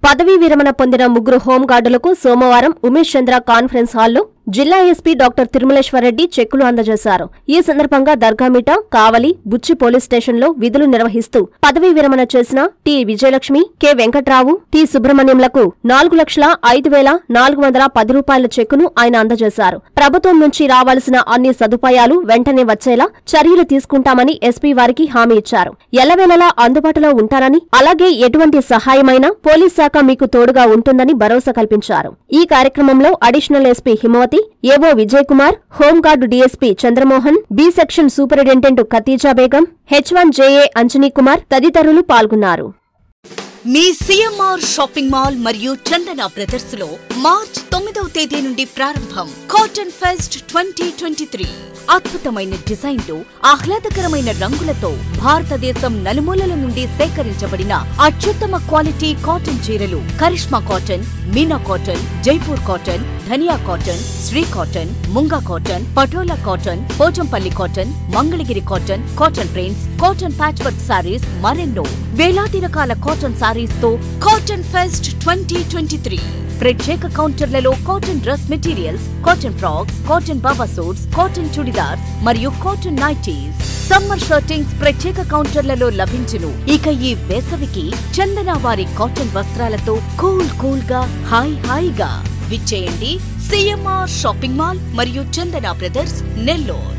పదవీ విరమణ పొందిన ముగ్గురు హోంగార్డులకు సోమవారం ఉమేష్ చంద్ర కాన్ఫరెన్స్ హాల్లో జిల్లా ఎస్పీ డాక్టర్ తిరుమలేశ్వరరెడ్డి చెక్కులు అందజేశారు ఈ సందర్భంగా దర్గామిట కావలి బుచ్చి పోలీస్ స్టేషన్లో విధులు నిర్వహిస్తూ పదవీ విరమణ చేసిన T Vijayalakshmi K Venkatrao T సుబ్రహ్మణ్యంలకు నాలుగు లక్షల ఐదు వేల నాలుగు వందల పది రూపాయల చెక్కును ఆయన అందజేశారు ప్రభుత్వం నుంచి రావాల్సిన అన్ని సదుపాయాలు వెంటనే వచ్చేలా చర్యలు తీసుకుంటామని ఎస్పీ వారికి హామీ ఇచ్చారు ఎల్లవేళలా అందుబాటులో ఉంటానని అలాగే ఎటువంటి సహాయమైనా పోలీస్ శాఖ మీకు తోడుగా ఉంటుందని భరోసా కల్పించారు ఈ కార్యక్రమంలో additional SP Himavathi AO Vijay Kumar home guard DSP Chandramohan B section superintendent Khatija Begum H one JA Anjani Kumar తదితరులు పాల్గొన్నారు మీ సిఎంఆర్ షాపింగ్ మాల్ మరియు చందన బ్రదర్స్ లో మార్చ్ తొమ్మిదవ తేదీ నుండి ప్రారంభం cotton fest twenty twenty three అద్భుతమైన డిజైన్లు ఆహ్లాదకరమైన రంగులతో భారతదేశం నలుమూలల నుండి సేకరించబడిన అత్యుత్తమ క్వాలిటీ కాటన్ చీరలు Karishma cotton Meena cotton Jaipur cotton Dhaniya cotton Sri cotton Munga cotton Patola cotton Pochampalli cotton Mangalagiri cotton cotton prints cotton patch work saris మరెన్నో వేలాది రకాల కాటన్ సారీస్ తో cotton fest twenty twenty three ప్రత్యేక కౌంటర్లలో cotton dress materials cotton frocks cotton baba suits cotton churidars మరియు cotton nighties summer shirtings ప్రత్యేక కౌంటర్లలో లభించును ఇక ఈ వేసవికి చందన వారి కాటన్ వస్త్రాలతో కూల్ కూల్ గా హాయ్ హాయిగా విచ్చేయండి సిఎంఆర్ షాపింగ్ మాల్ మరియు చందన బ్రదర్స్ నెల్లూరు